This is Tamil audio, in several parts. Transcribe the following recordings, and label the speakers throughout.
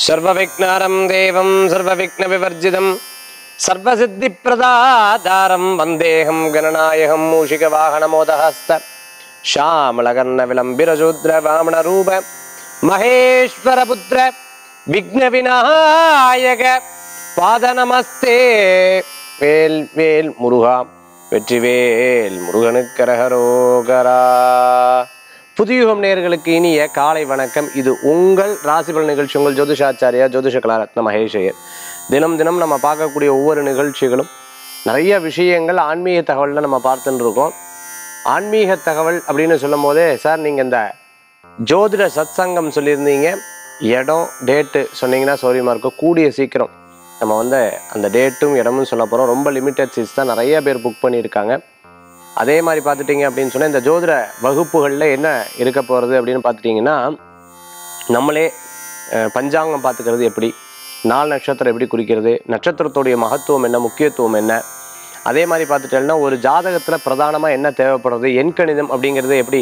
Speaker 1: சர்வவிக்னாரம் தேவம் சர்வவிக்ன விவர்ஜிதம் சர்வசித்திப்பிரதாதாரம் வந்தேகம் கணநாயகம் மூஷிக வாகனமோதஹஸ்த ஷாமளகர்ண விளம்பிரசூத்ர வாமண ரூப மகேஸ்வரபுத்திர விக்ன விநாயக பாத நமஸ்தே வேல் வேல் முருகா வெற்றிவேல் முருகனுக்கரகரோகரா புதியுகம் நேயர்களுக்கு இனிய காலை வணக்கம் இது உங்கள் ராசிபல் நிகழ்ச்சி உங்கள் ஜோதிஷாச்சாரியா ஜோதிஷ கலாரத்ன மகேஷையர் தினம் தினம் நம்ம பார்க்கக்கூடிய ஒவ்வொரு நிகழ்ச்சிகளும் நிறைய விஷயங்கள் ஆன்மீக தகவலில் நம்ம பார்த்துட்டு இருக்கோம் ஆன்மீக தகவல் அப்படின்னு சொல்லும் போதே சார் நீங்கள் இந்த ஜோதிட சத்சங்கம் சொல்லியிருந்தீங்க இடம் டேட்டு சொன்னீங்கன்னா சௌரியமாக இருக்கும் கூடிய சீக்கிரம் நம்ம வந்து அந்த டேட்டும் இடமும் சொல்ல போகிறோம் ரொம்ப லிமிட்டட் சீட்ஸ் தான் நிறைய பேர் புக் பண்ணியிருக்காங்க அதே மாதிரி பார்த்துட்டிங்க அப்படின்னு சொன்னால் இந்த ஜோதிட வகுப்புகளில் என்ன இருக்க போகிறது அப்படின்னு பார்த்துட்டிங்கன்னா நம்மளே அஹ், பஞ்சாங்கம் பார்த்துக்கிறது எப்படி நாலு நட்சத்திரம் எப்படி குறிக்கிறது நட்சத்திரத்துடைய மகத்துவம் என்ன முக்கியத்துவம் என்ன அதே மாதிரி பார்த்துட்டோம்னா ஒரு ஜாதகத்தில் பிரதானமாக என்ன தேவைப்படுறது எண்கணிதம் அப்படிங்கிறது எப்படி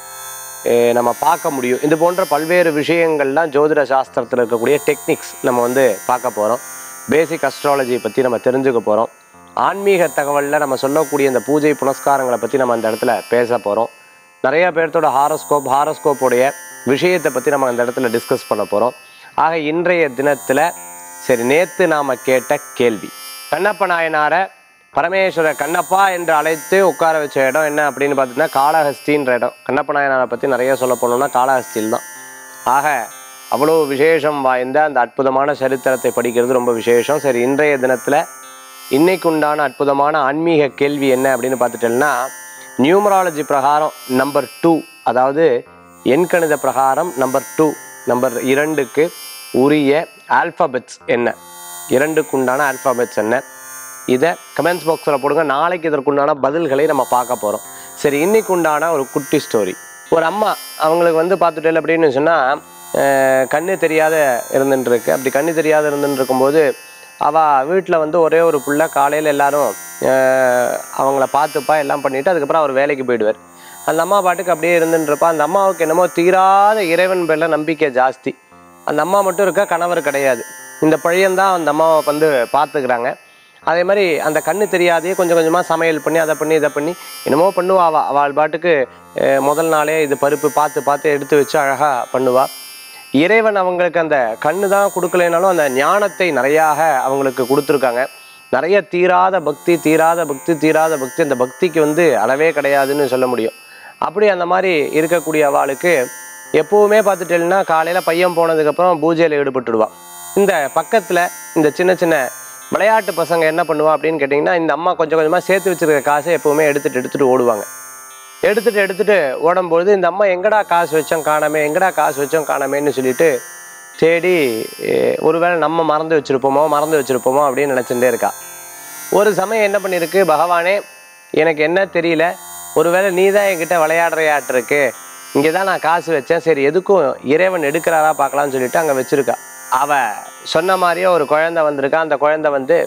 Speaker 1: அஹ், நம்ம பார்க்க முடியும் இது போன்ற பல்வேறு விஷயங்கள்லாம் ஜோதிட சாஸ்திரத்தில் இருக்கக்கூடிய டெக்னிக்ஸ் நம்ம வந்து பார்க்க போகிறோம் பேசிக் அஸ்ட்ராலஜி பற்றி நம்ம தெரிஞ்சுக்க போகிறோம் ஆன்மீக தகவலில் நம்ம சொல்லக்கூடிய இந்த பூஜை புனஸ்காரங்களை பற்றி நம்ம அந்த இடத்துல பேச போகிறோம் நிறைய பேர்த்தோட ஹாரோஸ்கோப் ஹாரோஸ்கோப்புடைய விஷயத்தை பற்றி நம்ம அந்த இடத்துல டிஸ்கஸ் பண்ண போகிறோம் ஆக இன்றைய தினத்தில் சரி நேற்று நாம் கேட்ட கேள்வி கண்ணப்ப நாயனாரை பரமேஸ்வர கண்ணப்பா என்று அழைத்து உட்கார வச்ச இடம் என்ன அப்படின்னு பார்த்தீங்கன்னா காளஹஸ்தின்ற இடம் கண்ணப்ப நாயனாரை பற்றி நிறைய சொல்ல போனோம்னா காளஹஸ்தியில் தான் ஆக அவ்வளோ விசேஷம் வாய்ந்த அந்த அற்புதமான சரித்திரத்தை படிக்கிறது ரொம்ப விசேஷம் சரி இன்றைய தினத்தில் இன்னைக்கு உண்டான அற்புதமான ஆன்மீக கேள்வி என்ன அப்படின்னு பார்த்துட்டோம்னா நியூமராலஜி பிரகாரம் நம்பர் டூ அதாவது எண்கணித பிரகாரம் நம்பர் டூ நம்பர் இரண்டுக்கு உரிய ஆல்ஃபபெட்ஸ் என்ன இரண்டுக்கு உண்டான ஆல்ஃபபெட்ஸ் என்ன இதை கமெண்ட்ஸ் பாக்ஸில் போடுங்க நாளைக்கு இதற்குண்டான பதில்களை நம்ம பார்க்க போகிறோம் சரி இன்னைக்கு உண்டான ஒரு குட்டி ஸ்டோரி ஒரு அம்மா அவங்களுக்கு வந்து பார்த்துட்டேன் அப்படின்னு சொன்னால் கண்ணு தெரியாத இருந்துட்டு இருக்கு அப்படி கண்ணு தெரியாத இருந்துட்டு இருக்கும்போது அவள் வீட்டில் வந்து ஒரே ஒரு புள்ள காலையில் எல்லாரும் அஹ், அவங்கள பார்த்துப்பா எல்லாம் பண்ணிவிட்டு அதுக்கப்புறம் அவர் வேலைக்கு போயிடுவார் அந்த அம்மா பாட்டுக்கு அப்படியே இருந்துட்டு இருப்பா அந்த அம்மாவுக்கு என்னமோ தீராத இறைவன் பேரில் நம்பிக்கை ஜாஸ்தி அந்த அம்மா மட்டும் இருக்கா கணவர் கிடையாது இந்த பழையந்தான் அந்த அம்மாவை வந்து பார்த்துக்கிறாங்க அதே மாதிரி அந்த கண்ணு தெரியாதையே கொஞ்சம் கொஞ்சமாக சமையல் பண்ணி அதை பண்ணி இதை பண்ணி என்னமோ பண்ணுவா அவள் அவள் பாட்டுக்கு அஹ், முதல் நாளே இது பருப்பு பார்த்து பார்த்து எடுத்து வச்சு அழகாக பண்ணுவா இறைவன் அவங்களுக்கு அந்த கண்ணு தான் கொடுக்கலைனாலும் அந்த ஞானத்தை நிறையாக அவங்களுக்கு கொடுத்துருக்காங்க நிறைய தீராத பக்தி தீராத பக்தி தீராத பக்தி அந்த பக்திக்கு வந்து அளவே கிடையாதுன்னு சொல்ல முடியும் அப்படி அந்த மாதிரி இருக்கக்கூடிய அவளுக்கு எப்போவுமே பார்த்துட்டேன்னா காலையில் பையன் போனதுக்கப்புறம் பூஜையில் ஈடுபட்டுடுவான் இந்த பக்கத்தில் இந்த சின்ன சின்ன விளையாட்டு பசங்க என்ன பண்ணுவா அப்படின்னு கேட்டிங்கன்னா இந்த அம்மா கொஞ்சம் கொஞ்சமாக சேர்த்து வச்சிருக்க காசை எப்போவுமே எடுத்துகிட்டு எடுத்துகிட்டு ஓடுவாங்க எடுத்துட்டு எடுத்துட்டு ஓடும்பொழுது இந்த அம்மா எங்கடா காசு வச்சோம் காணாமே எங்கடா காசு வச்சோம் காணாமேன்னு சொல்லிட்டு தேடி eh, ஒருவேளை நம்ம மறந்து வச்சிருப்போமோ மறந்து வச்சிருப்போமோ அப்படின்னு நினச்சிட்டே இருக்கா ஒரு சமயம் என்ன பண்ணியிருக்கு பகவானே எனக்கு என்ன தெரியல ஒருவேளை நீ தான் என்கிட்ட விளையாடுறையாட்டிருக்கு இங்கே தான் நான் காசு வச்சேன் சரி எதுக்கும் இறைவன் எடுக்கிறாரா பார்க்கலாம்னு சொல்லிட்டு அங்கே வச்சிருக்கா அவ சொன்ன மாதிரியே ஒரு குழந்தை வந்திருக்கா அந்த குழந்தை வந்து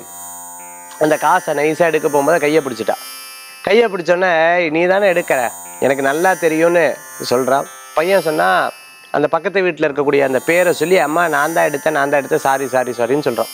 Speaker 1: அந்த காசை நைஸாக எடுக்க போகும்போது கையை பிடிச்சிட்டா கையை பிடிச்சோன்னே நீ தானே எடுக்கிற எனக்கு நல்லா தெரியும்னு சொல்கிறான் பையன் சொன்னால் அந்த பக்கத்து வீட்டில் இருக்கக்கூடிய அந்த பேரை சொல்லி அம்மா நான் தான் எடுத்தேன் நான் தான் எடுத்தேன் சாரி சாரி சாரின்னு சொல்கிறான்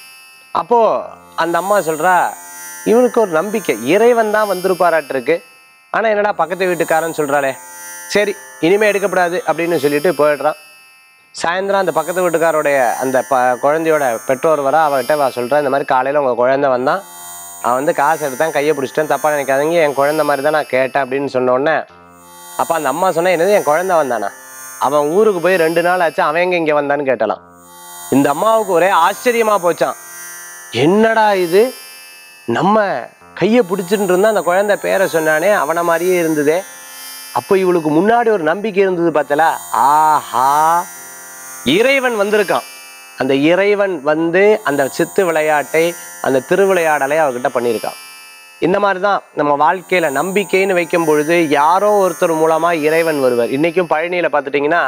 Speaker 1: அப்போது அந்த அம்மா சொல்கிறா இவனுக்கு ஒரு நம்பிக்கை இறைவன் தான் வந்திருப்பாராட்டிருக்கு ஆனால் என்னடா பக்கத்து வீட்டுக்காரன்னு சொல்கிறாளே சரி இனிமே எடுக்கப்படாது அப்படின்னு சொல்லிட்டு போயிடுறான் சாயந்தரம் அந்த பக்கத்து வீட்டுக்காரோடைய அந்த ப குழந்தையோட பெற்றோர் வர அவகிட்ட வா சொல்கிறேன் இந்த மாதிரி காலையில் உங்கள் குழந்தை வந்தான் அவன் வந்து காசு எடுத்தான் கையை பிடிச்சிட்டேன் தப்பாக நினைக்காதீங்க என் குழந்தை மாதிரி தான் நான் கேட்டேன் அப்படின்னு சொன்ன உடனே அப்போ அந்த அம்மா சொன்னா என்னது என் குழந்தை வந்தானா அவன் ஊருக்கு போய் ரெண்டு நாள் ஆச்சு அவன் எங்கே இங்கே வந்தான்னு கேட்டலாம் இந்த அம்மாவுக்கு ஒரே ஆச்சரியமாக போச்சான் என்னடா இது நம்ம கையை பிடிச்சிட்டு இருந்தா அந்த குழந்தை பேரை சொன்னானே அவனை மாதிரியே இருந்ததே அப்போ இவளுக்கு முன்னாடி ஒரு நம்பிக்கை இருந்தது பார்த்தல ஆஹா இறைவன் வந்திருக்கான் அந்த இறைவன் வந்து அந்த சித்து விளையாட்டை அந்த திருவிளையாடலை அவகிட்ட பண்ணியிருக்கான் இந்த மாதிரி தான் நம்ம வாழ்க்கையில் நம்பிக்கைன்னு வைக்கும் பொழுது யாரோ ஒருத்தர் மூலமாக இறைவன் வருவார் இன்றைக்கும் பழனியில் பார்த்துட்டிங்கன்னா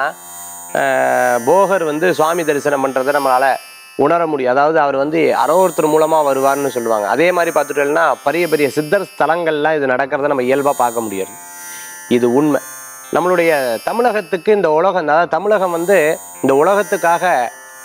Speaker 1: ஆஹ், போகர் வந்து சுவாமி தரிசனம் பண்ணுறதை நம்மளால் உணர முடியும் அதாவது அவர் வந்து யாரோ ஒருத்தர் மூலமாக வருவார்னு சொல்லுவாங்க அதே மாதிரி பார்த்துட்டோம்னா பெரிய பெரிய சித்தர் ஸ்தலங்கள்லாம் இது நடக்கிறத நம்ம இயல்பாக பார்க்க முடியாது இது உண்மை நம்மளுடைய தமிழகத்துக்கு இந்த உலகம் அதாவது தமிழகம் வந்து இந்த உலகத்துக்காக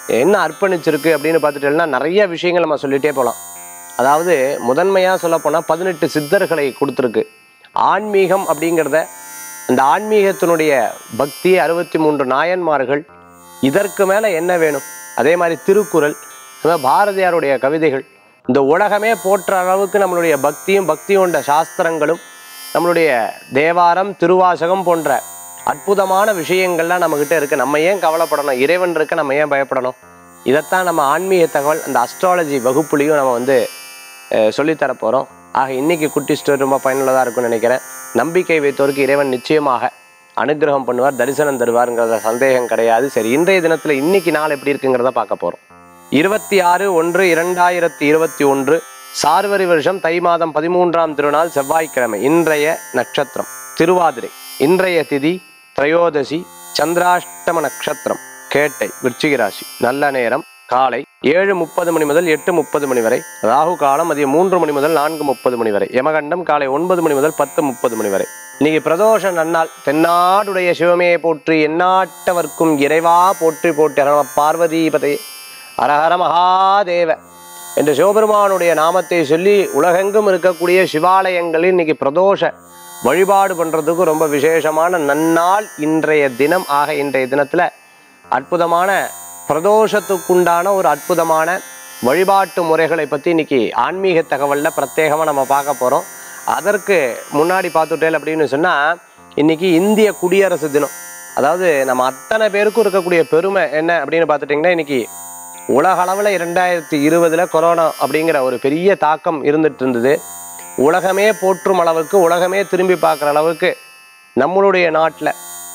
Speaker 1: என்ன அர்ப்பணிச்சிருக்கு அப்படின்னு பார்த்துட்டோம்னா நிறைய விஷயங்கள் நம்ம சொல்லிட்டே போகலாம் அதாவது முதன்மையாக சொல்லப்போனால் பதினெட்டு சித்தர்களை கொடுத்துருக்கு ஆன்மீகம் அப்படிங்கிறத அந்த ஆன்மீகத்தினுடைய பக்தி அறுபத்தி மூன்று நாயன்மார்கள் இதற்கு மேலே என்ன வேணும் அதே மாதிரி திருக்குறள் அது மாதிரி பாரதியாருடைய கவிதைகள் இந்த உலகமே போற்ற அளவுக்கு நம்மளுடைய பக்தியும் பக்தி கொண்ட சாஸ்திரங்களும் நம்மளுடைய தேவாரம் திருவாசகம் போன்ற அற்புதமான விஷயங்கள்லாம் நம்மக்கிட்ட இருக்குது நம்ம ஏன் கவலைப்படணும் இறைவன் இருக்க நம்ம ஏன் பயப்படணும் இதைத்தான் நம்ம ஆன்மீக தகவல் அந்த அஸ்ட்ராலஜி வகுப்புலையும் நம்ம வந்து அஹ், சொல்லித்தர போகிறோம் ஆக இன்னைக்கு குட்டி ஸ்டோரி ரொம்ப பயனுள்ளதாக இருக்கும்னு நினைக்கிறேன் நம்பிக்கை வைத்தோருக்கு இறைவன் நிச்சயமாக அனுகிரகம் பண்ணுவார் தரிசனம் தருவாருங்கிறத சந்தேகம் கிடையாது சரி இன்றைய தினத்தில் இன்னைக்கு நாள் எப்படி இருக்குங்கிறத பார்க்க போகிறோம் இருபத்தி ஆறு ஒன்று இரண்டாயிரத்தி இருபத்தி ஒன்று சார்வரி வருஷம் தை மாதம் பதிமூன்றாம் திருநாள் செவ்வாய்க்கிழமை இன்றைய நட்சத்திரம் திருவாதிரை இன்றைய திதி திரையோதசி சந்திராஷ்டம நட்சத்திரம் கேட்டை விருச்சிக ராசி நல்ல நேரம் காலை ஏழு முப்பது மணி முதல் எட்டு முப்பது மணி வரை ராகு காலம் மதியம் மூன்று மணி முதல் நான்கு முப்பது மணி வரை யமகண்டம் காலை ஒன்பது மணி முதல் பத்து முப்பது மணி வரை இன்னைக்கு பிரதோஷ நன்னாள் தென்னாடுடைய சிவமையை போற்றி எந்நாட்டவர்க்கும் இறைவா போற்றி போற்றி அரண பார்வதிபதே அரஹர மகாதேவ என்ற சிவபெருமானுடைய நாமத்தை சொல்லி உலகெங்கும் இருக்கக்கூடிய சிவாலயங்களில் இன்னைக்கு பிரதோஷ வழிபாடு பண்றதுக்கு ரொம்ப விசேஷமான நன்னாள் இன்றைய தினம் ஆக இன்றைய தினத்துல அற்புதமான பிரதோஷத்துக்குண்டான ஒரு அற்புதமான வழிபாட்டு முறைகளை பற்றி இன்னைக்கு ஆன்மீக தகவலில் பிரத்யேகமாக நம்ம பார்க்க போகிறோம் அதற்கு முன்னாடி பார்த்துட்டேல் அப்படின்னு சொன்னால் இன்னைக்கு இந்திய குடியரசு தினம் அதாவது நம்ம அத்தனை பேருக்கும் இருக்கக்கூடிய பெருமை என்ன அப்படின்னு பார்த்துட்டிங்கன்னா இன்னைக்கு உலக அளவில் இரண்டாயிரத்தி இருபதில் கொரோனா அப்படிங்கிற ஒரு பெரிய தாக்கம் இருந்துட்டு இருந்தது உலகமே போற்றும் அளவுக்கு உலகமே திரும்பி பார்க்குற அளவுக்கு நம்மளுடைய நாட்டில்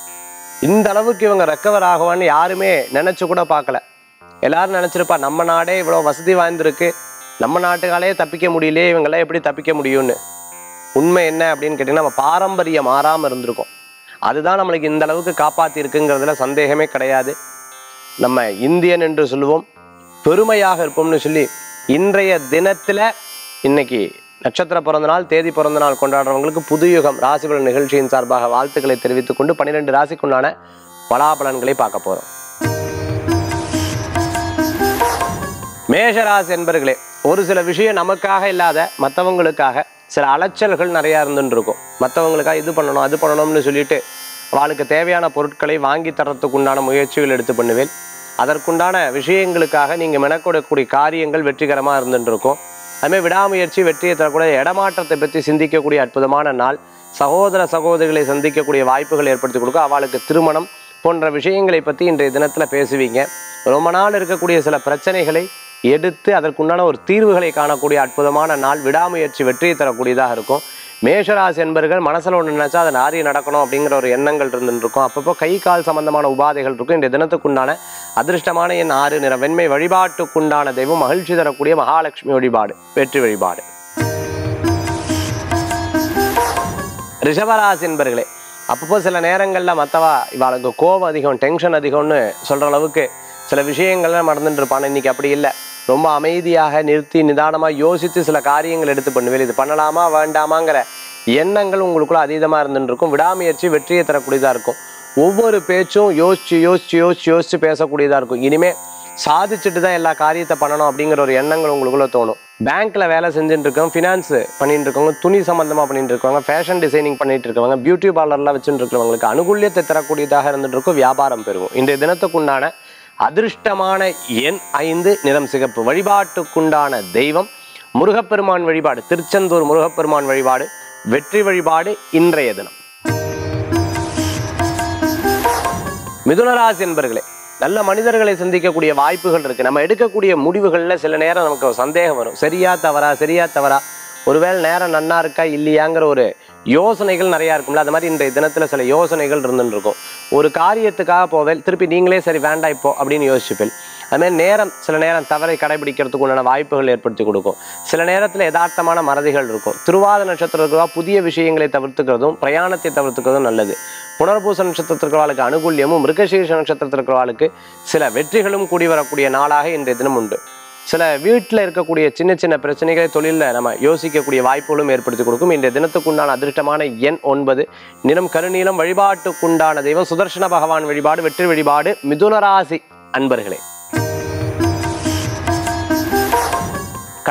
Speaker 1: இந்த அளவுக்கு இவங்க ரெக்கவர் ஆகுவான்னு யாருமே நினச்சி கூட பார்க்கல எல்லாரும் நினச்சிருப்பா நம்ம நாடே இவ்வளோ வசதி வாய்ந்திருக்கு நம்ம நாட்டுக்காலே தப்பிக்க முடியலையே இவங்கெல்லாம் எப்படி தப்பிக்க முடியும்னு உண்மை என்ன அப்படின்னு கேட்டிங்கன்னா நம்ம பாரம்பரியம் மாறாமல் இருந்திருக்கோம் அதுதான் நம்மளுக்கு இந்த அளவுக்கு காப்பாற்றி இருக்குங்கிறதுல சந்தேகமே கிடையாது நம்ம இந்தியன் என்று சொல்லுவோம் பெருமையாக இருப்போம்னு சொல்லி இன்றைய தினத்தில் இன்னைக்கு நட்சத்திர பிறந்த நாள் தேதி பிறந்த நாள் கொண்டாடுறவங்களுக்கு புதுயுகம் ராசிபலன் நிகழ்ச்சியின் சார்பாக வாழ்த்துக்களை தெரிவித்துக் கொண்டு பன்னிரெண்டு ராசிக்குண்டான பலாபலன்களை பார்க்க போறோம் மேஷராசி என்பர்களே ஒரு சில விஷயம் நமக்காக இல்லாத மற்றவங்களுக்காக சில அலைச்சல்கள் நிறையா இருந்துட்டு இருக்கும் மற்றவங்களுக்காக இது பண்ணணும் அது பண்ணணும்னு சொல்லிட்டு அவளுக்கு தேவையான பொருட்களை வாங்கி தரத்துக்கு உண்டான முயற்சிகள் எடுத்து பண்ணுவேன் அதற்குண்டான விஷயங்களுக்காக நீங்கள் மெனக்கூடக்கூடிய காரியங்கள் வெற்றிகரமாக இருந்துட்டு இருக்கும் அதுமாதிரி விடாமுயற்சி வெற்றியை தரக்கூடிய இடமாற்றத்தை பற்றி சிந்திக்கக்கூடிய அற்புதமான நாள் சகோதர சகோதரிகளை சந்திக்கக்கூடிய வாய்ப்புகள் ஏற்படுத்தி கொடுக்கும் அவளுக்கு திருமணம் போன்ற விஷயங்களை பற்றி இன்றைய தினத்தில் பேசுவீங்க ரொம்ப நாள் இருக்கக்கூடிய சில பிரச்சனைகளை எடுத்து அதற்குண்டான ஒரு தீர்வுகளை காணக்கூடிய அற்புதமான நாள் விடாமுயற்சி வெற்றியை தரக்கூடியதாக இருக்கும் மேஷராசி என்பர்கள் மனசில் ஒன்று நினச்சா அதை நாரி நடக்கணும் அப்படிங்கிற ஒரு எண்ணங்கள் இருந்துட்டு இருக்கும் அப்பப்போ கை கால் சம்பந்தமான உபாதைகள் இருக்கும் இந்த தினத்துக்குண்டான அதிர்ஷ்டமான என் ஆறு நிற வெண்மை வழிபாட்டுக்குண்டான தெய்வம் மகிழ்ச்சி தரக்கூடிய மகாலட்சுமி வழிபாடு வெற்றி வழிபாடு ரிஷபராசி என்பர்களே அப்பப்போ சில நேரங்களில் மற்றவா இவாளுக்கு கோபம் அதிகம் டென்ஷன் அதிகம்னு சொல்கிற அளவுக்கு சில விஷயங்கள்லாம் நடந்துட்டு இருப்பான் இன்னைக்கு அப்படி இல்லை ரொம்ப அமைதியாக நிறுத்தி நிதானமாக யோசித்து சில காரியங்கள் எடுத்து பண்ணுவேன் இது பண்ணலாமா வேண்டாமாங்கிற எண்ணங்கள் உங்களுக்குள்ள அதீதமாக இருந்துட்டு இருக்கும் விடாமுயற்சி வெற்றியை தரக்கூடியதாக இருக்கும் ஒவ்வொரு பேச்சும் யோசிச்சு யோசிச்சு யோசிச்சு யோசிச்சு பேசக்கூடியதாக இருக்கும் இனிமே சாதிச்சுட்டு தான் எல்லா காரியத்தை பண்ணணும் அப்படிங்கிற ஒரு எண்ணங்கள் உங்களுக்குள்ள தோணும் பேங்க்ல வேலை செஞ்சுட்டு இருக்கவங்க ஃபினான்ஸ் பண்ணிட்டு இருக்கவங்க துணி சம்பந்தமா பண்ணிட்டு இருக்கவங்க ஃபேஷன் டிசைனிங் பண்ணிட்டு இருக்கவங்க பியூட்டி பார்லர்லாம் வச்சுட்டு இருக்கிறவங்களுக்கு அனுகூல்யத்தை தரக்கூடியதாக இருந்துட்டு இருக்கும் வியாபாரம் பெருகும் இன்றைய தினத்துக்குண்டான அதிர்ஷ்டமான எண் ஐந்து நிறம் சிகப்பு வழிபாட்டுக்குண்டான தெய்வம் முருகப்பெருமான் வழிபாடு திருச்செந்தூர் முருகப்பெருமான் வழிபாடு வெற்றி வழிபாடு இன்றைய தினம் மிதுனராசி என்பர்களே நல்ல மனிதர்களை சந்திக்கக்கூடிய வாய்ப்புகள் இருக்கு நம்ம எடுக்கக்கூடிய முடிவுகளில் சில நேரம் நமக்கு ஒரு சந்தேகம் வரும் சரியா தவறா சரியா தவறா ஒருவேளை நேரம் நன்னா இருக்கா இல்லையாங்கிற ஒரு யோசனைகள் நிறையா இருக்கும்ல அது மாதிரி இன்றைய தினத்தில் சில யோசனைகள் இருந்துன்னு இருக்கும் ஒரு காரியத்துக்காக போவேல் திருப்பி நீங்களே சரி வேண்டாம் இப்போ அப்படின்னு யோசிச்சுப்பேன் அதுமாதிரி நேரம் சில நேரம் தவறை கடைபிடிக்கிறதுக்கு உண்டான வாய்ப்புகள் ஏற்படுத்தி கொடுக்கும் சில நேரத்தில் யதார்த்தமான மறதிகள் இருக்கும் திருவாத நட்சத்திரத்துக்காக புதிய விஷயங்களை தவிர்த்துக்கிறதும் பிரயாணத்தை தவிர்த்துக்கிறதும் நல்லது புனர்பூச நட்சத்திரத்திற்கவாளுக்கு அனுகூல்யமும் மிருகசீர்ஷ நட்சத்திரத்திற்கவாளுக்கு சில வெற்றிகளும் கூடி வரக்கூடிய நாளாக இன்றைய தினம் உண்டு சில வீட்டில் இருக்கக்கூடிய சின்ன சின்ன பிரச்சனைகளை தொழிலில் நம்ம யோசிக்கக்கூடிய வாய்ப்புகளும் ஏற்படுத்தி கொடுக்கும் இன்றைய தினத்துக்குண்டான அதிர்ஷ்டமான எண் ஒன்பது நிறம் கருநீலம் வழிபாட்டுக்குண்டான தெய்வம் சுதர்சன பகவான் வழிபாடு வெற்றி வழிபாடு மிதுனராசி அன்பர்களே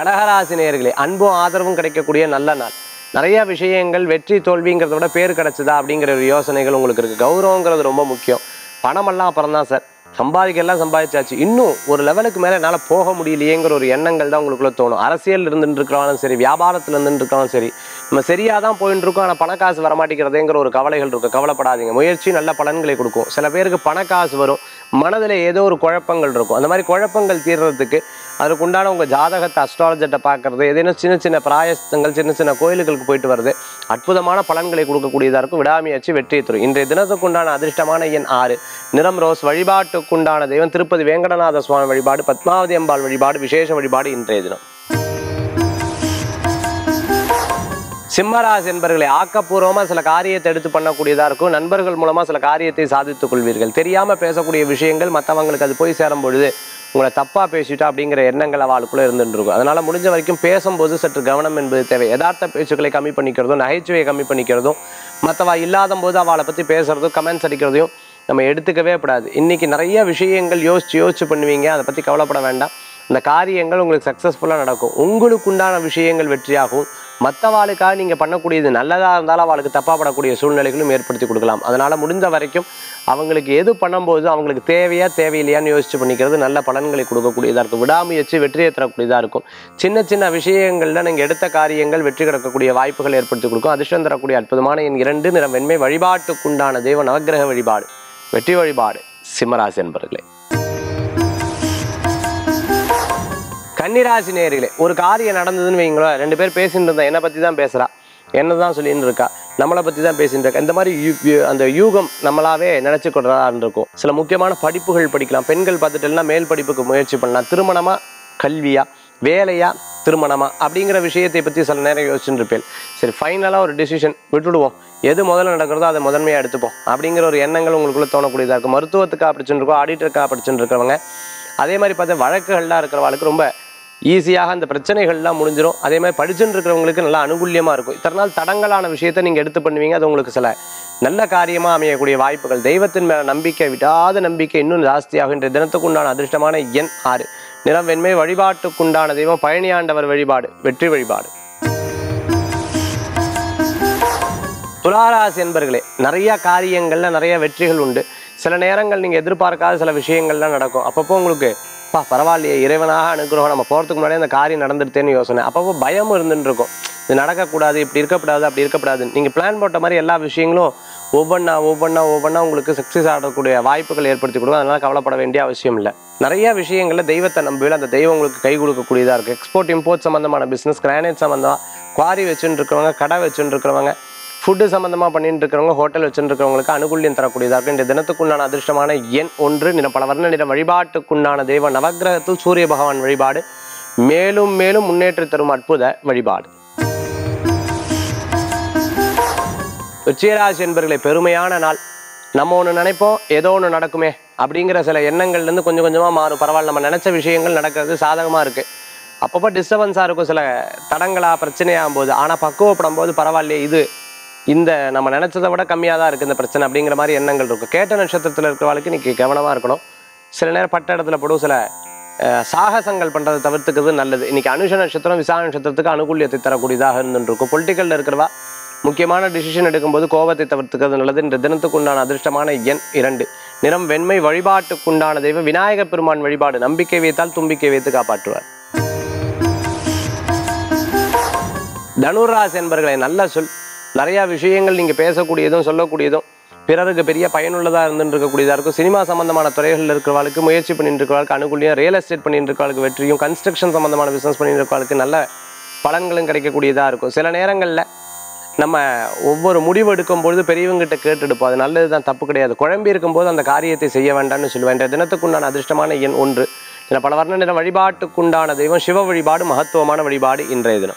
Speaker 1: கடகராசி நேயர்களே அன்பும் ஆதரவும் கிடைக்கக்கூடிய நல்ல நாள் நிறைய விஷயங்கள் வெற்றி தோல்விங்கிறத விட பேர் கிடைச்சதா அப்படிங்கிற ஒரு யோசனைகள் உங்களுக்கு இருக்கு கௌரவங்கிறது ரொம்ப முக்கியம் பணமெல்லாம் அப்புறம் தான் சார் சம்பாதிக்கலாம் சம்பாதிச்சாச்சு இன்னும் ஒரு லெவலுக்கு மேலே என்னால் போக முடியலையேங்கிற ஒரு எண்ணங்கள் தான் உங்களுக்குள்ள தோணும் அரசியல் இருந்துட்டு இருக்கிறாலும் சரி வியாபாரத்தில் இருந்துட்டு இருக்காலும் சரி நம்ம சரியாக தான் போயிட்டு இருக்கோம் ஆனால் பணக்காசு வரமாட்டேங்கிறதேங்கிற ஒரு கவலைகள் இருக்கும் கவலைப்படாதீங்க முயற்சி நல்ல பலன்களை கொடுக்கும் சில பேருக்கு பணக்காசு வரும் மனதில் ஏதோ ஒரு குழப்பங்கள் இருக்கும் அந்த மாதிரி குழப்பங்கள் தீர்றதுக்கு அதுக்கு உண்டான உங்கள் ஜாதகத்தை அஸ்ட்ராலஜர்கிட்ட பார்க்கறது ஏதேனும் சின்ன சின்ன பிராயஸ்தங்கள் சின்ன சின்ன கோயில்களுக்கு போயிட்டு வருது அற்புதமான பலன்களை கொடுக்கக்கூடியதாக இருக்கும் விடாமுயற்சி வெற்றியை தரும் இன்றைய தினத்துக்கு உண்டான அதிர்ஷ்டமான எண் ஆறு நிறம் ரோஸ் வழிபாட்டுக்குண்டான தெய்வம் திருப்பதி வேங்கடநாத சுவாமி வழிபாடு பத்மாவதி அம்பாள் வழிபாடு விசேஷ வழிபாடு இன்றைய தினம் சிம்மராசி என்பர்களை ஆக்கப்பூர்வமாக சில காரியத்தை எடுத்து பண்ணக்கூடியதாக இருக்கும் நண்பர்கள் மூலமாக சில காரியத்தை சாதித்துக் கொள்வீர்கள் தெரியாமல் பேசக்கூடிய விஷயங்கள் மற்றவங்களுக்கு அது போய் சேரும் பொழுது உங்களை தப்பாக பேசிட்டா அப்படிங்கிற எண்ணங்கள் அவளுக்குள்ளே இருந்துட்டு இருக்கும் அதனால் முடிஞ்ச வரைக்கும் பேசும்போது சற்று கவனம் என்பது தேவை யதார்த்த பேச்சுக்களை கம்மி பண்ணிக்கிறதும் நகைச்சுவையை கம்மி பண்ணிக்கிறதும் மற்றவா இல்லாத போது அவளை பற்றி பேசுறதும் கமெண்ட்ஸ் அடிக்கிறதையும் நம்ம எடுத்துக்கவே கூடாது இன்றைக்கி நிறைய விஷயங்கள் யோசிச்சு யோசிச்சு பண்ணுவீங்க அதை பற்றி கவலைப்பட வேண்டாம் இந்த காரியங்கள் உங்களுக்கு சக்ஸஸ்ஃபுல்லாக நடக்கும் உங்களுக்கு உண்டான விஷயங்கள் வெற்றியாகும் மற்றவாளுக்காக நீங்கள் பண்ணக்கூடியது நல்லதாக இருந்தாலும் அவளுக்கு தப்பாப்படக்கூடிய சூழ்நிலைகளும் ஏற்படுத்தி கொடுக்கலாம் அதனால் முடிந்த வரைக்கும் அவங்களுக்கு எது பண்ணும்போது அவங்களுக்கு தேவையா தேவையில்லையான்னு யோசிச்சு பண்ணிக்கிறது நல்ல பலன்களை கொடுக்கக்கூடியதாக இருக்கும் விடாமுயற்சி வெற்றியை தரக்கூடியதாக இருக்கும் சின்ன சின்ன விஷயங்களில் நீங்கள் எடுத்த காரியங்கள் வெற்றி கிடக்கக்கூடிய வாய்ப்புகள் ஏற்படுத்தி கொடுக்கும் அதிர்ஷ்டம் தரக்கூடிய அற்புதமான என் இரண்டு நிறம் வெண்மை வழிபாட்டுக்குண்டான தெய்வ நவக்கிரக வழிபாடு வெற்றி வழிபாடு சிம்மராசி என்பர்களே கன்னிராசி நேர்களே ஒரு காரியம் நடந்ததுன்னு வைங்களேன் ரெண்டு பேர் பேசிட்டு இருந்தா என்னை பற்றி தான் பேசுகிறா என்ன தான் சொல்லின்னு இருக்கா நம்மளை பற்றி தான் பேசிட்டு இருக்கா இந்த மாதிரி யூ- யூ- அந்த யூகம் நம்மளாவே நினச்சி கொள்றதா இருக்கும் சில முக்கியமான படிப்புகள் படிக்கலாம் பெண்கள் பார்த்துட்டேன்னா மேல் படிப்புக்கு முயற்சி பண்ணலாம் திருமணமா கல்வியா வேலையா திருமணமா அப்படிங்கிற விஷயத்தை பற்றி சில நேரம் யோசிச்சுட்டு இருப்பேன் சரி ஃபைனலாக ஒரு டிசிஷன் விட்டுடுவோம் எது முதல்ல நடக்கிறதோ அதை முதன்மையாக எடுத்துப்போம் அப்படிங்கிற ஒரு எண்ணங்கள் உங்களுக்குள்ள தோணக்கூடியதாக இருக்கும் மருத்துவத்துக்காக படிச்சுட்டு இருக்கோம் ஆடிட்டருக்காக படிச்சுட்டு இருக்கிறவங்க அதே மாதிரி பார்த்தா வழக்குகள்லாம் இருக்கிறவங்களுக்கு ரொம்ப ஈஸியாக அந்த பிரச்சனைகள்லாம் முடிஞ்சிடும் அதே மாதிரி படிச்சுட்டு இருக்கிறவங்களுக்கு நல்லா அனுகூல்யமாக இருக்கும் இத்தனை நாள் தடங்கலான விஷயத்தை நீங்கள் எடுத்து பண்ணுவீங்க அது உங்களுக்கு சில நல்ல காரியமாக அமையக்கூடிய வாய்ப்புகள் தெய்வத்தின் மேலே நம்பிக்கை விடாத நம்பிக்கை இன்னும் ஜாஸ்தியாகும் இன்றைய தினத்துக்குண்டான அதிர்ஷ்டமான எண் ஆறு நிறம் வெண்மை வழிபாட்டுக்குண்டான தெய்வம் பழனியாண்டவர் வழிபாடு வெற்றி வழிபாடு துளாராசி என்பர்களே நிறைய காரியங்கள்ல நிறைய வெற்றிகள் உண்டு சில நேரங்கள் நீங்க எதிர்பார்க்காத சில விஷயங்கள்லாம் நடக்கும் அப்பப்போ உங்களுக்கு பா பரவாயில்லையே இறைவனாக அனுகிரகம் நம்ம போகிறதுக்கு முன்னாடியே அந்த காரியம் நடந்துருத்தேன்னு யோசனை அப்பப்போ பயம் இருந்துட்டு இருக்கும் இது நடக்கக்கூடாது இப்படி இருக்கக்கூடாது அப்படி இருக்கக்கூடாது நீங்கள் பிளான் போட்ட மாதிரி எல்லா விஷயங்களும் ஒவ்வொன்றா ஒவ்வொன்றா ஒவ்வொன்றா உங்களுக்கு சக்ஸஸ் ஆகக்கூடிய வாய்ப்புகள் ஏற்படுத்தி கொடுக்கும் அதனால் கவலைப்பட வேண்டிய அவசியம் இல்லை நிறைய விஷயங்களில் தெய்வத்தை நம்புவில் அந்த தெய்வம் உங்களுக்கு கை கொடுக்கக்கூடியதாக இருக்குது எக்ஸ்போர்ட் இம்போர்ட் சம்மந்தமான பிஸ்னஸ் கிரானைட் சம்மந்தமாக குவாரி வச்சுட்டு இருக்கிறவங்க கடை வச்சுட்டு இருக்கிறவங்க ஃபுட்டு சம்மந்தமாக பண்ணிட்டு இருக்கிறவங்க ஹோட்டல் வச்சுட்டு இருக்கிறவங்களுக்கு அனுகூல்யம் தரக்கூடியதாக இருக்கும் இந்த தினத்துக்குண்டான அதிர்ஷ்டமான எண் ஒன்று நிற பல வர்ண நிற வழிபாட்டுக்குண்டான தெய்வ நவக்கிரகத்தில் சூரிய பகவான் வழிபாடு மேலும் மேலும் முன்னேற்றி தரும் அற்புத வழிபாடு உச்சியராசி என்பர்களை பெருமையான நாள் நம்ம ஒன்று நினைப்போம் ஏதோ ஒன்று நடக்குமே அப்படிங்கிற சில எண்ணங்கள்லேருந்து கொஞ்சம் கொஞ்சமாக மாறும் பரவாயில்ல நம்ம நினச்ச விஷயங்கள் நடக்கிறது சாதகமாக இருக்குது அப்பப்போ டிஸ்டர்பன்ஸாக இருக்கும் சில தடங்களாக பிரச்சனையாகும் போது ஆனால் பக்குவப்படும் போது பரவாயில்லையே இது இந்த நம்ம நினச்சதை விட கம்மியாக தான் இருக்குது இந்த பிரச்சனை அப்படிங்கிற மாதிரி எண்ணங்கள் இருக்கும் கேட்ட நட்சத்திரத்தில் இருக்கிறவளுக்கு இன்னைக்கு கவனமாக இருக்கணும் சில நேரம் பட்ட இடத்துல படும் சில அஹ், சாகசங்கள் பண்ணுறதை தவிர்த்துக்கிறது நல்லது இன்னைக்கு அனுஷ நட்சத்திரம் விசாக நட்சத்திரத்துக்கு அனுகூல்யத்தை தரக்கூடியதாக இருந்துருக்கும் பொலிட்டிக்கலில் இருக்கிறவா முக்கியமான டிசிஷன் எடுக்கும்போது கோபத்தை தவிர்த்துக்கிறது நல்லது இந்த தினத்துக்கு உண்டான அதிர்ஷ்டமான எண் இரண்டு நிறம் வெண்மை வழிபாட்டுக்குண்டான தெய்வம் விநாயகப் பெருமான் வழிபாடு நம்பிக்கை வைத்தால் தும்பிக்கை வைத்து காப்பாற்றுவார் தனுராசி என்பர்களை நல்ல சொல் நிறைய விஷயங்கள் நீங்கள் பேசக்கூடியதும் சொல்லக்கூடியதும் பிறருக்கு பெரிய பயனுள்ளதாக இருந்துட்டு இருக்கக்கூடியதாக இருக்கும் சினிமா சம்பந்தமான துறைகளில் இருக்கிறவளுக்கு முயற்சி பண்ணிட்டு இருக்கிறவளுக்கு அனுகூலியம் ரியல் எஸ்டேட் பண்ணிட்டு இருக்கிறவளுக்கு வெற்றியும் கன்ஸ்ட்ரக்ஷன் சம்பந்தமான பிஸ்னஸ் பண்ணிட்டு இருக்கிறவளுக்கு நல்ல பலன்களும் கிடைக்கக்கூடியதாக இருக்கும் சில நேரங்களில் நம்ம ஒவ்வொரு முடிவு எடுக்கும் பொழுது பெரியவங்ககிட்ட கேட்டுடுப்போம் அது நல்லது தான் தப்பு கிடையாது குழம்பி இருக்கும்போது அந்த காரியத்தை செய்ய வேண்டாம்னு சொல்லுவேன் இன்றைய தினத்துக்குண்டான அதிர்ஷ்டமான எண் ஒன்று இதில் பல வர்ண நிற வழிபாட்டுக்குண்டான தெய்வம் சிவ வழிபாடு மகத்துவமான வழிபாடு இன்றைய தினம்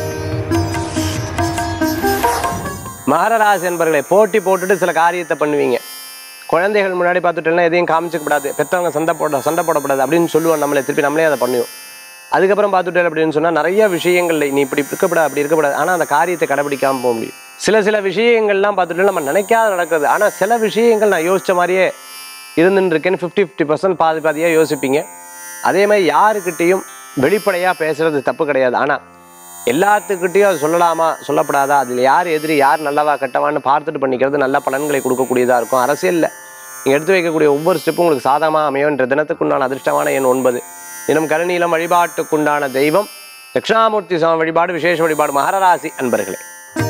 Speaker 1: மகர ராசி என்பர்களை போட்டி போட்டுட்டு சில காரியத்தை பண்ணுவீங்க குழந்தைகள் முன்னாடி பார்த்துட்டோம்னா எதையும் காமிச்சிக்கப்படாது பெற்றவங்க சண்டை போட சண்டை போடக்கூடாது அப்படின்னு சொல்லுவோம் நம்மளே திருப்பி நம்மளே அதை பண்ணுவோம் அதுக்கப்புறம் பார்த்துட்டேன் அப்படின்னு சொன்னால் நிறைய விஷயங்கள்ல நீ இப்படி இருக்கக்கூடாது அப்படி இருக்கக்கூடாது ஆனால் அந்த காரியத்தை கடைபிடிக்காம போக முடியும் சில சில விஷயங்கள்லாம் பார்த்துட்டு நம்ம நினைக்காத நடக்குது ஆனால் சில விஷயங்கள் நான் யோசிச்ச மாதிரியே இருந்துன்னு இருக்கேன்னு ஃபிஃப்டி ஃபிஃப்டி பர்சன்ட் பாதி பாதியாக யோசிப்பீங்க அதே மாதிரி யாருக்கிட்டேயும் வெளிப்படையாக பேசுறது தப்பு கிடையாது ஆனால் எல்லாத்துக்கிட்டையும் அது சொல்லலாமா சொல்லப்படாதா அதில் யார் எதிரி யார் நல்லவா கெட்டவான்னு பார்த்துட்டு பண்ணிக்கிறது நல்ல பலன்களை கொடுக்கக்கூடியதாக இருக்கும் அரசியலில் நீங்கள் எடுத்து வைக்கக்கூடிய ஒவ்வொரு ஸ்டெப்பும் உங்களுக்கு சாதகமாக அமையும் என்ற தினத்துக்குண்டான அதிர்ஷ்டமான எண் ஒன்பது தினம் கருநீலம் வழிபாட்டுக்குண்டான தெய்வம் தட்சிணாமூர்த்தி சுவாமி வழிபாடு விசேஷ வழிபாடு மகரராசி அன்பர்களே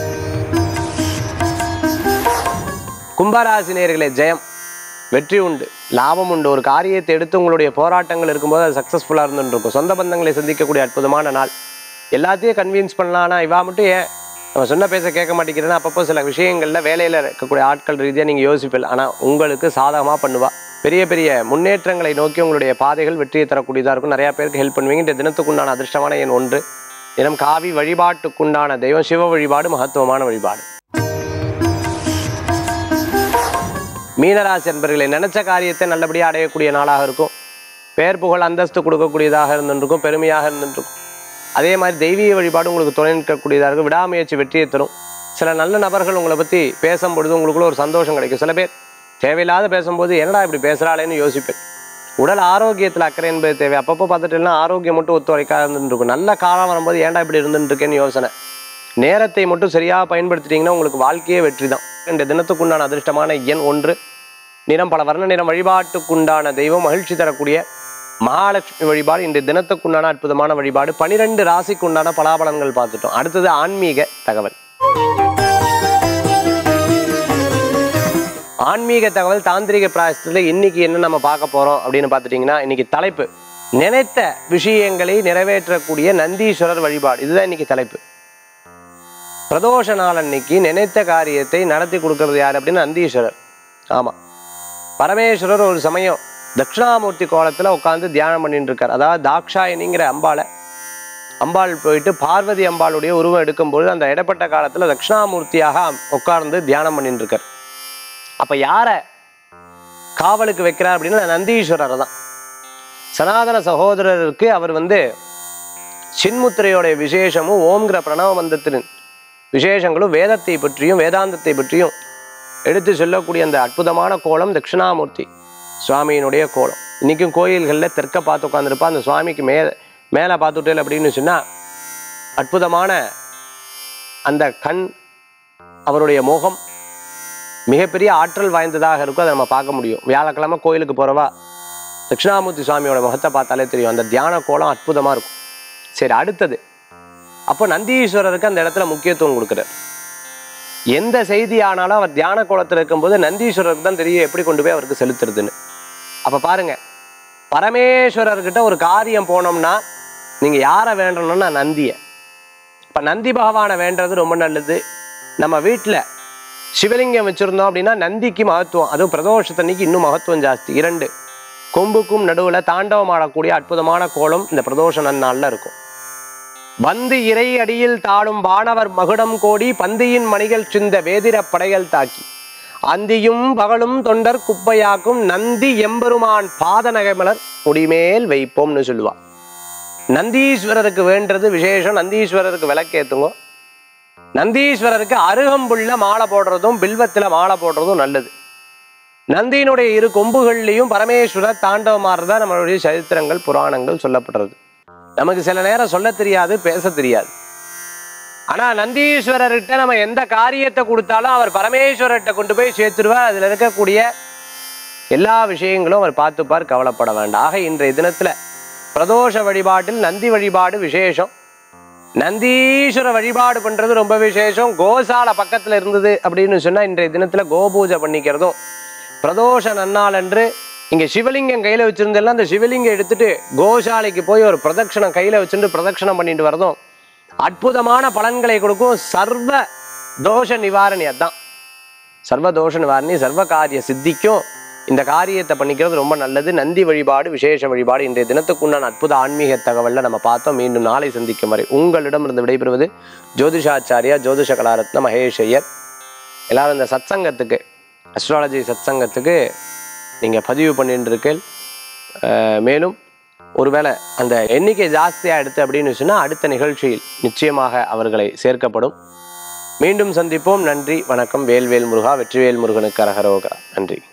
Speaker 1: கும்பராசி நேர்களே ஜெயம் வெற்றி உண்டு லாபம் உண்டு ஒரு காரியத்தை எடுத்து உங்களுடைய போராட்டங்கள் இருக்கும்போது அது சக்ஸஸ்ஃபுல்லாக இருந்துட்டு இருக்கும் சொந்த பந்தங்களை சந்திக்கக்கூடிய அற்புதமான நாள் எல்லாத்தையும் கன்வின்ஸ் பண்ணலாம் ஆனால் இவா மட்டும் ஏன் நம்ம சொன்ன பேச கேட்க மாட்டேங்கிறேன்னா அப்பப்போ சில விஷயங்களில் வேலையில் இருக்கக்கூடிய ஆட்கள் ரீதியாக நீங்கள் யோசிப்பில் ஆனால் உங்களுக்கு சாதகமாக பண்ணுவா பெரிய பெரிய முன்னேற்றங்களை நோக்கி உங்களுடைய பாதைகள் வெற்றியை தரக்கூடியதாக இருக்கும் நிறையா பேருக்கு ஹெல்ப் பண்ணுவீங்க இந்த தினத்துக்குண்டான அதிர்ஷ்டமான எண் ஒன்று தினம் காவி வழிபாட்டுக்குண்டான தெய்வம் சிவ வழிபாடு மகத்துவமான வழிபாடு மீனராசி என்பர்களை நினைச்ச காரியத்தை நல்லபடியாக அடையக்கூடிய நாளாக இருக்கும் பேர் புகழ் அந்தஸ்து கொடுக்கக்கூடியதாக இருந்துருக்கும் பெருமையாக இருந்துருக்கும் அதே மாதிரி தெய்வீக வழிபாடு உங்களுக்கு துணை நிற்கக்கூடியதாக இருக்கும் விடாமுயற்சி வெற்றியை தரும் சில நல்ல நபர்கள் உங்களை பற்றி பேசும்பொழுது உங்களுக்குள்ள ஒரு சந்தோஷம் கிடைக்கும் சில பேர் தேவையில்லாத பேசும்போது என்னடா இப்படி பேசுகிறாளேன்னு யோசிப்பேன் உடல் ஆரோக்கியத்தில் அக்கறை என்பது தேவை அப்பப்போ பார்த்துட்டுலாம் ஆரோக்கியம் மட்டும் ஒத்துழைக்காக இருந்துட்டு இருக்கும் நல்ல காலம் வரும்போது ஏன்டா இப்படி இருந்துட்டு இருக்கேன்னு யோசனை நேரத்தை மட்டும் சரியாக பயன்படுத்திட்டீங்கன்னா உங்களுக்கு வாழ்க்கையே வெற்றி தான் இந்த தினத்துக்குண்டான அதிர்ஷ்டமான எண் ஒன்று நிறம் பல வர்ண நிறம் வழிபாட்டுக்குண்டான தெய்வம் மகிழ்ச்சி தரக்கூடிய மகாலட்சுமி வழிபாடு இந்த தினத்துக்குண்டான அற்புதமான வழிபாடு பனிரெண்டு ராசிக்குண்டான பலாபலன்கள் பார்த்துட்டோம் அடுத்தது ஆன்மீக தகவல் ஆன்மீக தகவல் தாந்திரிக பிராயசத்தில் இன்னைக்கு என்ன நம்ம பார்க்க போறோம் அப்படின்னு பார்த்துட்டிங்கன்னா இன்னைக்கு தலைப்பு நினைத்த விஷயங்களை நிறைவேற்றக்கூடிய நந்தீஸ்வரர் வழிபாடு இதுதான் இன்னைக்கு தலைப்பு பிரதோஷ நாள் அன்னைக்கு நினைத்த காரியத்தை நடத்தி கொடுக்கறது யார் அப்படின்னு நந்தீஸ்வரர் ஆமாம் பரமேஸ்வரர் ஒரு சமயம் தட்சிணாமூர்த்தி கோலத்தில் உட்காந்து தியானம் பண்ணிட்டு இருக்கார் அதாவது தாக்ஷாயணிங்கிற அம்பாளை அம்பாள் போயிட்டு பார்வதி அம்பாளுடைய உருவம் எடுக்கும்பொழுது அந்த இடப்பட்ட காலத்தில் தட்சிணாமூர்த்தியாக உட்கார்ந்து தியானம் பண்ணிட்டு இருக்கார் அப்போ யாரை காவலுக்கு வைக்கிறார் அப்படின்னா நந்தீஸ்வரர் தான் சனாதன சகோதரருக்கு அவர் வந்து சின்முத்திரையோடைய விசேஷமும் ஓம்ங்கிற பிரணவ மந்தத்தின் விசேஷங்களும் வேதத்தை பற்றியும் வேதாந்தத்தை பற்றியும் எடுத்து சொல்லக்கூடிய அந்த அற்புதமான கோலம் தட்சிணாமூர்த்தி சுவாமியினுடைய கோலம் இன்றைக்கும் கோயில்களில் தெற்க பார்த்து உட்காந்துருப்பா அந்த சுவாமிக்கு மே மேலே பார்த்துட்டேன் அப்படின்னு சொன்னால் அற்புதமான அந்த கண் அவருடைய முகம் மிகப்பெரிய ஆற்றல் வாய்ந்ததாக இருக்கும் அதை நம்ம பார்க்க முடியும் வியாழக்கிழமை கோயிலுக்கு போகிறவா தட்சிணாமூர்த்தி சுவாமியோட முகத்தை பார்த்தாலே தெரியும் அந்த தியான கோலம் அற்புதமாக இருக்கும் சரி அடுத்தது அப்போ நந்தீஸ்வரருக்கு அந்த இடத்துல முக்கியத்துவம் கொடுக்குறார் எந்த செய்தி ஆனாலும் அவர் தியான கோலத்தில் இருக்கும்போது நந்தீஸ்வரருக்கு தான் தெரியும் எப்படி கொண்டு போய் அவருக்கு செலுத்துறதுன்னு அப்போ பாருங்க பரமேஸ்வரர்கிட்ட ஒரு காரியம் போனோம்னா நீங்கள் யாரை வேண்டணும்னா நந்தியை இப்போ நந்தி பகவானை வேண்டது ரொம்ப நல்லது நம்ம வீட்டில் சிவலிங்கம் வச்சுருந்தோம் அப்படின்னா நந்திக்கு மகத்துவம் அதுவும் பிரதோஷத்தன்னைக்கு இன்னும் மகத்துவம் ஜாஸ்தி இரண்டு கொம்புக்கும் நடுவில் தாண்டவம் ஆடக்கூடிய அற்புதமான கோலம் இந்த பிரதோஷ நன்னாளில் இருக்கும் வந்து இறை அடியில் தாழும் வானவர் மகுடம் கோடி பந்தியின் மணிகள் சிந்த வேதிர படைகள் தாக்கி அந்தியும் பகலும் தொண்டர் குப்பையாக்கும் நந்தி எம்பெருமான் பாத நகைமலர் முடிமேல் வைப்போம்னு சொல்லுவா நந்தீஸ்வரருக்கு வேண்டது விசேஷம் நந்தீஸ்வரருக்கு விளக்கேத்துங்க நந்தீஸ்வரருக்கு அருகம்புல்ல மாலை போடுறதும் பில்வத்துல மாலை போடுறதும் நல்லது நந்தியினுடைய இரு கொம்புகள்லையும் பரமேஸ்வரர் தாண்டவமாறதா நம்மளுடைய சரித்திரங்கள் புராணங்கள் சொல்லப்படுறது நமக்கு சில நேரம் சொல்ல தெரியாது பேச தெரியாது ஆனா நந்தீஸ்வரர்கிட்ட நம்ம எந்த காரியத்தை கொடுத்தாலும் அவர் பரமேஸ்வரர்கிட்ட கொண்டு போய் சேர்த்துருவார் அதுல இருக்கக்கூடிய எல்லா விஷயங்களும் அவர் பார்த்துப்பார் கவலைப்பட வேண்டாம் ஆக இன்றைய தினத்துல பிரதோஷ வழிபாட்டில் நந்தி வழிபாடு விசேஷம் நந்தீஸ்வர வழிபாடு பண்றது ரொம்ப விசேஷம் கோசாலை பக்கத்துல இருந்தது அப்படின்னு சொன்னா இன்றைய தினத்துல கோபூஜை பண்ணிக்கிறதும் பிரதோஷ நன்னாள் அன்று இங்க சிவலிங்கம் கையில வச்சிருந்தெல்லாம் அந்த சிவலிங்கம் எடுத்துட்டு கோசாலைக்கு போய் ஒரு பிரதட்சணம் கையில வச்சுட்டு பிரதட்சணம் பண்ணிட்டு வரதும் அற்புதமான பலன்களை கொடுக்கும் சர்வ தோஷ நிவாரணி அதான் சர்வ தோஷ நிவாரணி சர்வ காரிய சித்திக்கும் இந்த காரியத்தை பண்ணிக்கிறது ரொம்ப நல்லது நந்தி வழிபாடு விசேஷ வழிபாடு இன்றைய தினத்துக்குண்டான அற்புத ஆன்மீக தகவல்ல நம்ம பார்த்தோம் மீண்டும் நாளை சந்திக்கும் வரை உங்களிடமிருந்து விடைபெறுவது ஜோதிஷாச்சாரியா ஜோதிஷ கலாரத்ன மகேஷ் ஐயர் எல்லாரும் இந்த சத்சங்கத்துக்கு அஸ்ட்ராலஜி சத்சங்கத்துக்கு நீங்கள் பதிவு பண்ணிட்டு இருக்கீள். அஹ் மேலும் ஒருவேளை அந்த எண்ணிக்கை ஜாஸ்தியாக எடுத்து அப்படின்னு சொன்னால் அடுத்த நிகழ்ச்சியில் நிச்சயமாக அவர்களை சேர்க்கப்படும் மீண்டும் சந்திப்போம் நன்றி வணக்கம் வேல்வேல் முருகா வெற்றிவேல் முருகனுக்கு அரகரோகா நன்றி